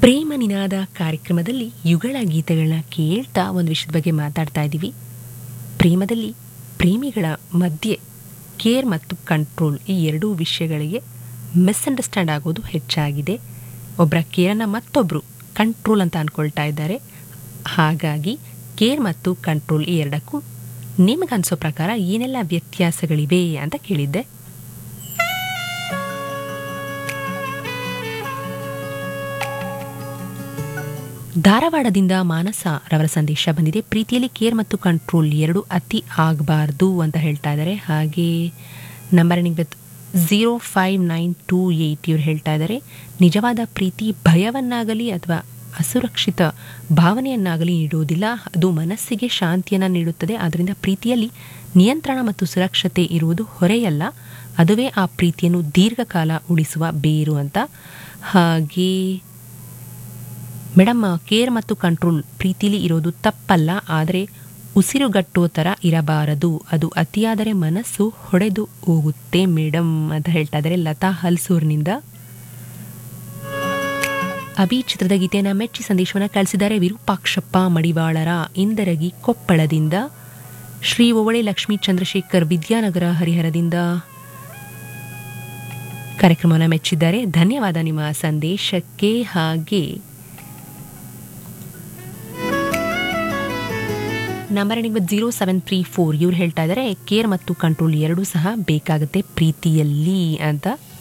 ಪ್ರೇಮ ನಿನಾದ ಕಾರ್ಯಕ್ರಮದಲ್ಲಿ ಯುಗಳ ಗೀತೆಗಳನ್ನ ಕೇಳ್ತಾ ಒಂದು ವಿಷಯದ ಬಗ್ಗೆ ಮಾತಾಡ್ತಾ ಇದ್ದೀವಿ ಪ್ರೇಮದಲ್ಲಿ ಪ್ರೇಮಿಗಳ ಮಧ್ಯೆ ಕೇರ್ ಮತ್ತು ಕಂಟ್ರೋಲ್ ಈ ಎರಡೂ ವಿಷಯಗಳಿಗೆ ಮಿಸ್ಅಂಡರ್ಸ್ಟ್ಯಾಂಡ್ ಆಗೋದು ಹೆಚ್ಚಾಗಿದೆ ಒಬ್ಬರ ಕೇರನ್ನು ಮತ್ತೊಬ್ಬರು ಕಂಟ್ರೋಲ್ ಅಂತ ಅಂದ್ಕೊಳ್ತಾ ಇದ್ದಾರೆ ಹಾಗಾಗಿ ಕೇರ್ ಮತ್ತು ಕಂಟ್ರೋಲ್ ಈ ಎರಡಕ್ಕೂ ನಿಮಗನ್ಸೋ ಪ್ರಕಾರ ಏನೆಲ್ಲ ವ್ಯತ್ಯಾಸಗಳಿವೆ ಅಂತ ಕೇಳಿದ್ದೆ ಧಾರವಾಡದಿಂದ ಮಾನಸ ರವರ ಸಂದೇಶ ಬಂದಿದೆ ಪ್ರೀತಿಯಲ್ಲಿ ಕೇರ್ ಮತ್ತು ಕಂಟ್ರೋಲ್ ಎರಡು ಅತಿ ಆಗಬಾರ್ದು ಅಂತ ಹೇಳ್ತಾ ಇದ್ದಾರೆ ಹಾಗೆ number ending with zero five nine two eight ಇವ್ರು ಹೇಳ್ತಾ ಇದ್ದಾರೆ ನಿಜವಾದ ಪ್ರೀತಿ ಭಯವನ್ನಾಗಲಿ ಅಥವಾ ಅಸುರಕ್ಷಿತ ಭಾವನೆಯನ್ನಾಗಲಿ ನೀಡುವುದಿಲ್ಲ ಅದು ಮನಸ್ಸಿಗೆ ಶಾಂತಿಯನ್ನು ನೀಡುತ್ತದೆ ಆದ್ದರಿಂದ ಪ್ರೀತಿಯಲ್ಲಿ ನಿಯಂತ್ರಣ ಮತ್ತು ಸುರಕ್ಷತೆ ಇರುವುದು ಹೊರೆಯಲ್ಲ ಅದುವೇ ಆ ಪ್ರೀತಿಯನ್ನು ದೀರ್ಘಕಾಲ ಉಳಿಸುವ ಬೇರು ಅಂತ ಹಾಗೆ ಮೇಡಮ್ ಕೇರ್ ಮತ್ತು ಕಂಟ್ರೋಲ್ ಪ್ರೀತಿಲಿ ಇರೋದು ತಪ್ಪಲ್ಲ ಆದರೆ ಉಸಿರುಗಟ್ಟುವ ಥರ ಇರಬಾರದು ಅದು ಅತಿಯಾದರೆ ಮನಸ್ಸು ಹೊಡೆದು ಹೋಗುತ್ತೆ ಮೇಡಮ್ ಅಂತ ಹೇಳ್ತಾ ಇದ್ದಾರೆ ಲತಾ ಹಲ್ಸೂರ್ನಿಂದ ಅಭಿ ಚಿತ್ರದ ಗೀತೆಯನ್ನು ಮೆಚ್ಚಿ ಸಂದೇಶವನ್ನು ಕಳಿಸಿದ್ದಾರೆ ವಿರೂಪಾಕ್ಷಪ್ಪ ಮಡಿವಾಳರ ಇಂದರಗಿ ಕೊಪ್ಪಳದಿಂದ ಶ್ರೀ ಓವಳೆ ಲಕ್ಷ್ಮೀ ಚಂದ್ರಶೇಖರ್ ವಿದ್ಯಾನಗರ ಹರಿಹರದಿಂದ ಕಾರ್ಯಕ್ರಮವನ್ನು ಮೆಚ್ಚಿದ್ದಾರೆ ಧನ್ಯವಾದ ನಿಮ್ಮ ಸಂದೇಶಕ್ಕೆ ಹಾಗೆ number ending with zero seven three four ಇವ್ರು ಹೇಳ್ತಾ ಇದ್ದಾರೆ ಕೇರ್ ಮತ್ತು ಕಂಟ್ರೋಲ್ ಎರಡೂ ಸಹ ಬೇಕಾಗುತ್ತೆ ಪ್ರೀತಿಯಲ್ಲಿ ಅಂತ